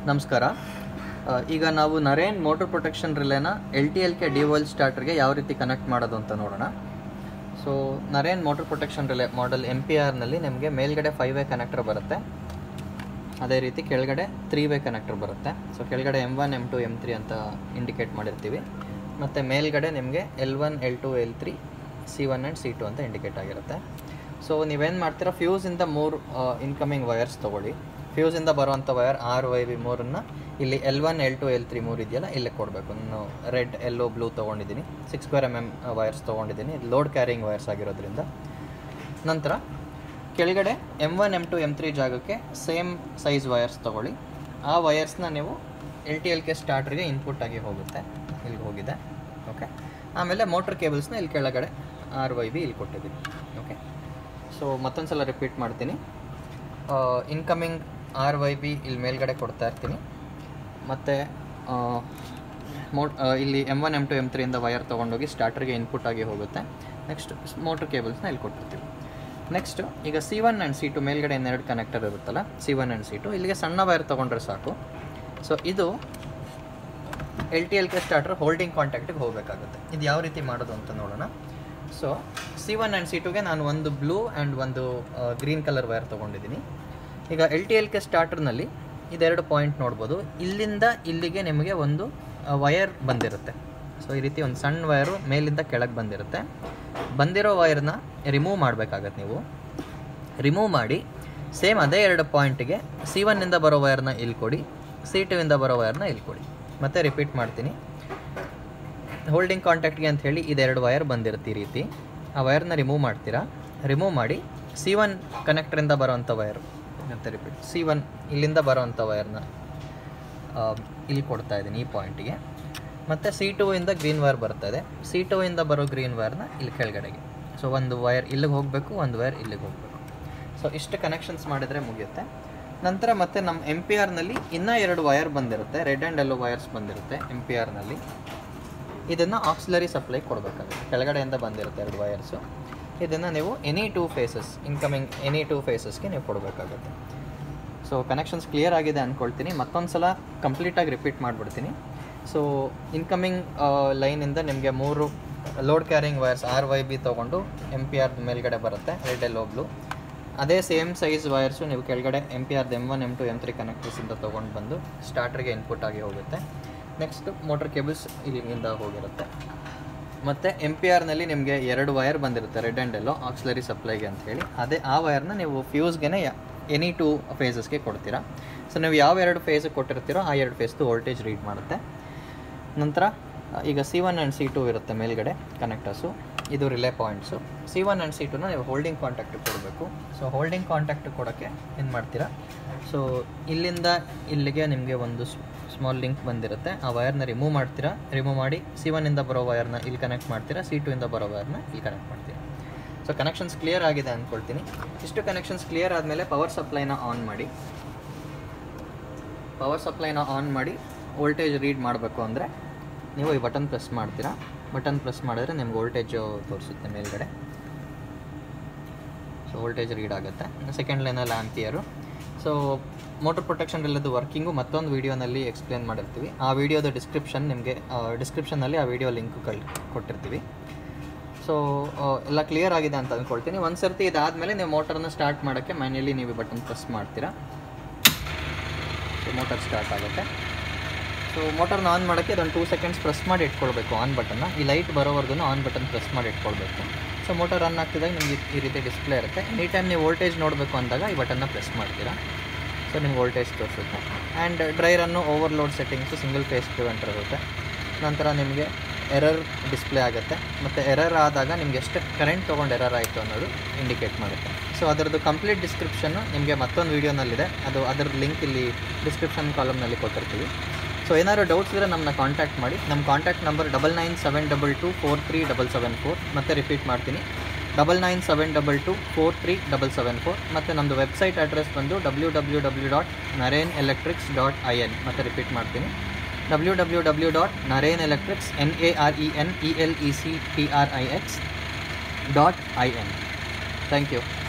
ನಮಸ್ಕಾರ ಆ, ಈಗ ನಾವು ನರೇನ್ ಮೋಟರ್ ಪ್ರೊಟೆಕ್ಷನ್ ರಿಲೇನ ಎಲ್ ಟಿ ಎಲ್ ಕೆ ಡಿವೋಲ್ ಸ್ಟಾರ್ಟರ್ಗೆ ಯಾವ ರೀತಿ ಕನೆಕ್ಟ್ ಮಾಡೋದು ಅಂತ ನೋಡೋಣ so Naren motor protection relay model M P ಆರ್ನಲ್ಲಿ ನಿಮಗೆ ಮೇಲ್ಗಡೆ ಫೈವ್ ವೇ ಕನೆಕ್ಟರ್ ಬರುತ್ತೆ ಅದೇ ರೀತಿ ಕೆಳಗಡೆ ತ್ರೀ ವೇ ಕನೆಕ್ಟರ್ ಬರುತ್ತೆ ಸೊ ಕೆಳಗಡೆ M one M two M three ಅಂತ ಇಂಡಿಕೇಟ್ ಮಾಡಿರ್ತೀವಿ ಮತ್ತು ಮೇಲ್ಗಡೆ ನಿಮಗೆ L one L two L three C one and C two ಅಂತ ಇಂಡಿಕೇಟ್ ಆಗಿರುತ್ತೆ ಸೊ ನೀವೇನು ಮಾಡ್ತೀರಾ ಫ್ಯೂಸಿಂದ ಮೂರು ಇನ್ಕಮಿಂಗ್ ವಯರ್ಸ್ ತೊಗೊಳ್ಳಿ ಫ್ಯೂಸಿಂದ ಬರುವಂಥ ವಯರ್ ಆರ್ ವೈ ವಿ ಮೂರನ್ನು ಇಲ್ಲಿ L one L two L three ಮೂರು ಇದೆಯಲ್ಲ ಇಲ್ಲೇ ಕೊಡಬೇಕು ನಾನು ರೆಡ್ ಎಲ್ಲೋ ಬ್ಲೂ ತೊಗೊಂಡಿದ್ದೀನಿ six square M M wires ತೊಗೊಂಡಿದ್ದೀನಿ ಲೋಡ್ ಕ್ಯಾರಿಂಗ್ ವಯರ್ಸ್ ಆಗಿರೋದ್ರಿಂದ ನಂತರ ಕೆಳಗಡೆ M one M two M three ಜಾಗಕ್ಕೆ ಸೇಮ್ ಸೈಜ್ ವಯರ್ಸ್ ತೊಗೊಳ್ಳಿ ಆ ವಯರ್ಸ್ನ ನೀವು ಎಲ್ ಟಿ ಎಲ್ ಕೆ ಸ್ಟಾರ್ಟ್ರಿಗೆ ಇನ್ಪುಟ್ ಆಗಿ ಹೋಗುತ್ತೆ ಇಲ್ಲಿ ಹೋಗಿದೆ ಓಕೆ ಆಮೇಲೆ ಮೋಟ್ರ್ ಕೇಬಲ್ಸ್ನ ಇಲ್ಲಿ ಕೆಳಗಡೆ ಆರ್ ವೈ ಬಿ ಇಲ್ಲಿ ಕೊಟ್ಟಿದ್ದೀನಿ ಓಕೆ ಸೊ ಮತ್ತೊಂದು ಸಲ ರಿಪೀಟ್ ಮಾಡ್ತೀನಿ ಇನ್ಕಮಿಂಗ್ ಆರ್ ವೈ ಬಿ ಇಲ್ಲಿ ಮೇಲ್ಗಡೆ ಕೊಡ್ತಾ ಇರ್ತೀನಿ ಮತ್ತು ಮೋಟ್ ಆ, ಇಲ್ಲಿ M one M two M ತ್ರೀಯಿಂದ ವಯರ್ ತೊಗೊಂಡೋಗಿ ಸ್ಟಾರ್ಟರ್ಗೆ ಇನ್ಪುಟ್ ಆಗಿ ಹೋಗುತ್ತೆ ನೆಕ್ಸ್ಟ್ ಮೋಟ್ರ್ ಕೇಬಲ್ಸ್ನ ಇಲ್ಲಿ ಕೊಟ್ಟಿರ್ತೀವಿ ನೆಕ್ಸ್ಟ್ ಈಗ C one and C two ಮೇಲ್ಗಡೆ ಇನ್ನೆರಡು ಕನೆಕ್ಟರ್ ಇರುತ್ತಲ್ಲ C one and C two ಇಲ್ಲಿಗೆ ಸಣ್ಣ ವಯರ್ ತೊಗೊಂಡ್ರೆ ಸಾಕು ಸೊ ಇದು L T L K starter holding ಕಾಂಟ್ಯಾಕ್ಟಿಗೆ ಹೋಗಬೇಕಾಗುತ್ತೆ ಇದು ಯಾವ ರೀತಿ ಮಾಡೋದು ಅಂತ ನೋಡೋಣ so C one and C ಟುಗೆ ನಾನು ಒಂದು ಬ್ಲೂ ಆ್ಯಂಡ್ ಒಂದು ಗ್ರೀನ್ ಕಲರ್ ವೈರ್ ತೊಗೊಂಡಿದ್ದೀನಿ ಈಗ ಎಲ್ ಟಿ ಎಲ್ ಕೆ ಸ್ಟಾರ್ಟರ್ನಲ್ಲಿ ಇದೆರಡು ಪಾಯಿಂಟ್ ನೋಡ್ಬೋದು ಇಲ್ಲಿಂದ ಇಲ್ಲಿಗೆ ನಿಮಗೆ ಒಂದು ವಯರ್ ಬಂದಿರುತ್ತೆ ಸೊ ಈ ರೀತಿ ಒಂದು ಸಣ್ಣ ವಯರು ಮೇಲಿಂದ ಕೆಳಗೆ ಬಂದಿರುತ್ತೆ ಬಂದಿರೋ ವೈರ್ನ ರಿಮೂವ್ ಮಾಡಬೇಕಾಗತ್ತೆ ನೀವು ರಿಮೂವ್ ಮಾಡಿ ಸೇಮ್ ಅದೇ ಎರಡು ಪಾಯಿಂಟಿಗೆ ಸಿ ಒನ್ನಿಂದ ಬರೋ ವಯರ್ನ ಇಲ್ಲಿ ಕೊಡಿ ಸಿ ಟುವಿಂದ ಬರೋ ವಯರ್ನ ಇಲ್ಲಿ ಕೊಡಿ ಮತ್ತೆ ರಿಪೀಟ್ ಮಾಡ್ತೀನಿ ಹೋಲ್ಡಿಂಗ್ ಕಾಂಟ್ಯಾಕ್ಟ್ಗೆ ಅಂತ ಹೇಳಿ ಇದೆರಡು ವಯರ್ ಬಂದಿರುತ್ತೆ ಈ ರೀತಿ ಆ ವಯರ್ನ ರಿಮೂವ್ ಮಾಡ್ತೀರಾ ರಿಮೂವ್ ಮಾಡಿ ಸಿ ಒನ್ ಕನೆಕ್ಟರಿಂದ ಬರೋವಂಥ ವಯರು ಮತ್ತೆ ರಿಪೀಟ್ ಸಿ ಒನ್ ಇಲ್ಲಿಂದ ಬರೋವಂಥ ವಯರ್ನ ಇಲ್ಲಿ ಕೊಡ್ತಾ ಇದ್ದೀನಿ ಈ ಪಾಯಿಂಟಿಗೆ ಮತ್ತು ಸಿ ಟು ಇಂದ ಗ್ರೀನ್ ವೈರ್ ಬರ್ತಾ ಇದೆ ಸಿ ಟು ಇಂದ ಬರೋ ಗ್ರೀನ್ ವೈರ್ನ ಇಲ್ಲಿ ಕೆಳಗಡೆಗೆ ಸೊ ಒಂದು ವೈರ್ ಇಲ್ಲಿಗೆ ಹೋಗಬೇಕು ಒಂದು ವೈರ್ ಇಲ್ಲಿಗೆ ಹೋಗಬೇಕು ಸೊ ಇಷ್ಟು ಕನೆಕ್ಷನ್ಸ್ ಮಾಡಿದರೆ ಮುಗಿಯುತ್ತೆ ನಂತರ ಮತ್ತೆ ನಮ್ಮ ಎಮ್ ಪಿ ಆರ್ನಲ್ಲಿ ಇನ್ನೂ ಎರಡು ವಯರ್ ಬಂದಿರುತ್ತೆ ರೆಡ್ ಆ್ಯಂಡ್ ಎಲ್ಲೋ ವಯರ್ಸ್ ಬಂದಿರುತ್ತೆ ಎಮ್ ಪಿ ಆರ್ನಲ್ಲಿ ಇದನ್ನು ಆಕ್ಸಿಲರಿ ಸಪ್ಲೈ ಕೊಡಬೇಕಾಗುತ್ತೆ ಕೆಳಗಡೆಯಿಂದ ಬಂದಿರುತ್ತೆ ಎರಡು ವಯರ್ಸು ಇದನ್ನು ನೀವು any two phases incoming any two ಫೇಸಸ್ಗೆ ನೀವು ಕೊಡಬೇಕಾಗುತ್ತೆ ಸೊ ಕನೆಕ್ಷನ್ಸ್ ಕ್ಲಿಯರ್ ಆಗಿದೆ ಅಂದ್ಕೊಳ್ತೀನಿ ಮತ್ತೊಂದು ಸಲ ಕಂಪ್ಲೀಟಾಗಿ ರಿಪೀಟ್ ಮಾಡಿಬಿಡ್ತೀನಿ ಸೊ ಇನ್ಕಮಿಂಗ್ ಲೈನಿಂದ ನಿಮಗೆ ಮೂರು load carrying wires R Y B ತೊಗೊಂಡು ಎಮ್ ಪಿ ಆರ್ ಮೇಲ್ಗಡೆ ಬರುತ್ತೆ ರೆಡ್ ಎಲ್ಲೋ ಬ್ಲೂ ಅದೇ ಸೇಮ್ ಸೈಜ್ ವಯರ್ಸು ನೀವು ಕೆಳಗಡೆ ಎಮ್ ಪಿ ಆರ್ದು M one M two M three ಕನೆಕ್ಟರ್ಸಿಂದ ತೊಗೊಂಡು ಬಂದು ಸ್ಟಾರ್ಟರ್ಗೆ ಇನ್ಪುಟ್ ಆಗಿ ಹೋಗುತ್ತೆ ನೆಕ್ಸ್ಟ್ ಮೋಟರ್ ಕೇಬಲ್ಸ್ ಇಲ್ಲಿಂದ ಹೋಗಿರುತ್ತೆ ಮತ್ತು ಎಮ್ ಪಿ ಆರ್ನಲ್ಲಿ ನಿಮಗೆ ಎರಡು ವಯರ್ ಬಂದಿರುತ್ತೆ ರೆಡ್ ಆ್ಯಂಡ್ ಎಲ್ಲೋ ಆಕ್ಸಿಲರಿ ಸಪ್ಲೈಗೆ ಅಂತ ಹೇಳಿ ಅದೇ ಆ ವಯರ್ನ ನೀವು ಫ್ಯೂಸ್ಗೆ ಎನಿ ಟೂ ಫೇಸಸ್ಗೆ ಕೊಡ್ತೀರಾ ಸೊ ನೀವು ಯಾವ ಎರಡು ಫೇಸ್ ಕೊಟ್ಟಿರ್ತೀರೋ ಆ ಎರಡು ಫೇಸ್ದು ವೋಲ್ಟೇಜ್ ರೀಡ್ ಮಾಡುತ್ತೆ ನಂತರ ಆ, ಈಗ C one and C two ಇರುತ್ತೆ ಮೇಲ್ಗಡೆ ಕನೆಕ್ಟರ್ಸು ಇದು relay points C one and C ಟುನ ನೀವು ಹೋಲ್ಡಿಂಗ್ ಕಾಂಟ್ಯಾಕ್ಟ್ ಕೊಡಬೇಕು ಸೊ ಹೋಲ್ಡಿಂಗ್ ಕಾಂಟ್ಯಾಕ್ಟ್ ಕೊಡೋಕ್ಕೆ ಏನು ಮಾಡ್ತೀರಾ ಸೊ ಇಲ್ಲಿಂದ ಇಲ್ಲಿಗೆ ನಿಮಗೆ ಒಂದು ಸ್ಮಾಲ್ ಲಿಂಕ್ ಬಂದಿರುತ್ತೆ ಆ ವಯರ್ನ ರಿಮೂವ್ ಮಾಡ್ತೀರಾ ರಿಮೂವ್ ಮಾಡಿ ಸಿ ಒನ್ನಿಂದ ಬರೋ ವಯರ್ನ ಇಲ್ಲಿ ಕನೆಕ್ಟ್ ಮಾಡ್ತೀರಾ ಸಿ ಟು ಇಂದ ಬರೋ ವಯರ್ನ ಇಲ್ಲಿ ಕನೆಕ್ಟ್ ಮಾಡ್ತೀರಾ ಸೊ ಕನೆಕ್ಷನ್ಸ್ ಕ್ಲಿಯರ್ ಆಗಿದೆ ಅಂದ್ಕೊಳ್ತೀನಿ ಇಷ್ಟು ಕನೆಕ್ಷನ್ಸ್ ಕ್ಲಿಯರ್ ಆದಮೇಲೆ ಪವರ್ ಸಪ್ಲೈನ ಆನ್ ಮಾಡಿ ಪವರ್ ಸಪ್ಲೈನ ಆನ್ ಮಾಡಿ ವೋಲ್ಟೇಜ್ ರೀಡ್ ಮಾಡಬೇಕು ಅಂದರೆ ನೀವು ಈ ಬಟನ್ ಪ್ರೆಸ್ ಮಾಡ್ತೀರಾ ಬಟನ್ ಪ್ರೆಸ್ ಮಾಡಿದ್ರೆ ನಿಮ್ಗೆ ವೋಲ್ಟೇಜು ತೋರಿಸುತ್ತೆ ಮೇಲ್ಗಡೆ ಸೊ ವೋಲ್ಟೇಜ್ ರೀಡ್ ಆಗುತ್ತೆ ಸೆಕೆಂಡ್ ಲೈನಲ್ಲಿ ಆಂಪಿಯರು ಸೊ ಮೋಟರ್ ಪ್ರೊಟೆಕ್ಷನ್ ಇಲ್ಲದ ವರ್ಕಿಂಗು ಮತ್ತೊಂದು ವೀಡಿಯೋನಲ್ಲಿ ಎಕ್ಸ್ಪ್ಲೇನ್ ಮಾಡಿರ್ತೀವಿ ಆ ವಿಡಿಯೋದ ಡಿಸ್ಕ್ರಿಪ್ಷನ್ ನಿಮಗೆ ಡಿಸ್ಕ್ರಿಪ್ಷನಲ್ಲಿ ಆ ವಿಡಿಯೋ ಲಿಂಕ್ ಕಳ್ ಕೊಟ್ಟಿರ್ತೀವಿ ಸೊ ಎಲ್ಲ ಕ್ಲಿಯರ್ ಆಗಿದೆ ಅಂತ ಅಂದ್ಕೊಳ್ತೀನಿ ಒಂದು ಸರ್ತಿ ಇದಾದಮೇಲೆ ನೀವು ಮೋಟರ್ನ ಸ್ಟಾರ್ಟ್ ಮಾಡೋಕ್ಕೆ ಮ್ಯಾನ್ಯಲಿ ನೀವು ಬಟನ್ ಪ್ರೆಸ್ ಮಾಡ್ತೀರಾ ಸೊ ಮೋಟರ್ ಸ್ಟಾರ್ಟ್ ಆಗುತ್ತೆ ಸೊ ಮೋಟರ್ನ ಆನ್ ಮಾಡೋಕ್ಕೆ ಇದೊಂದು ಟೂ ಸೆಕೆಂಡ್ಸ್ ಪ್ರೆಸ್ ಮಾಡಿ ಇಟ್ಕೊಳ್ಬೇಕು ಆನ್ ಬಟನ್ನ ಈ ಲೈಟ್ ಬರೋವರೆಗೂ ಆನ್ ಬಟನ್ ಪ್ರೆಸ್ ಮಾಡಿ ಇಟ್ಕೊಳ್ಬೇಕು ಸೊ ಮೋಟರ್ ರನ್ ಆಗ್ತಿದ್ದಾಗ ನಿಮಗೆ ಈ ರೀತಿ ಡಿಸ್ಪ್ಲೇ ಇರುತ್ತೆ ಎನಿ ಟೈಮ್ ನೀವು ವೋಲ್ಟೇಜ್ ನೋಡಬೇಕು ಅಂದಾಗ ಈ ಬಟನ್ನ ಪ್ರೆಸ್ ಮಾಡ್ತೀರಾ ಸೊ ನಿಮ್ಗೆ ವೋಲ್ಟೇಜ್ ತೋರಿಸುತ್ತೆ ಆ್ಯಂಡ್ ಡ್ರೈ ರನ್ನು overload settings single phase preventer ಇರುತ್ತೆ ನಂತರ ನಿಮಗೆ ಎರರ್ ಡಿಸ್ಪ್ಲೇ ಆಗುತ್ತೆ ಮತ್ತು ಎರರ್ ಆದಾಗ ನಿಮ್ಗೆ ಎಷ್ಟು ಕರೆಂಟ್ ತೊಗೊಂಡು ಎರರ್ ಆಯಿತು ಅನ್ನೋದು ಇಂಡಿಕೇಟ್ ಮಾಡುತ್ತೆ ಸೊ ಅದರದ್ದು ಕಂಪ್ಲೀಟ್ ಡಿಸ್ಕ್ರಿಪ್ಷನ್ನು ನಿಮಗೆ ಮತ್ತೊಂದು ವೀಡಿಯೋನಲ್ಲಿದೆ ಅದು ಅದರ ಲಿಂಕ್ ಇಲ್ಲಿ ಡಿಸ್ಕ್ರಿಪ್ಷನ್ ಕಾಲಮ್ನಲ್ಲಿ ಕೊಟ್ಟಿರ್ತೀವಿ ಸೊ ಏನಾದ್ರು ಡೌಟ್ಸ್ ಇದ್ದರೆ ನಮ್ಮನ್ನ ಕಾಂಟ್ಯಾಕ್ಟ್ ಮಾಡಿ ನಮ್ಮ contact number double nine seven double two four three double seven four ಮತ್ತೆ ರಿಪೀಟ್ ಮಾಡ್ತೀನಿ double nine seven double two four three double seven four ಮತ್ತು ನಮ್ಮದು ವೆಬ್ಸೈಟ್ ಅಡ್ರೆಸ್ ಬಂದು W W W dot Naren electrics dot I N ಮತ್ತು repeat ಮಾಡ್ತೀನಿ W W W dot Naren electrics N A R E N E L E C T R I X dot I N thank you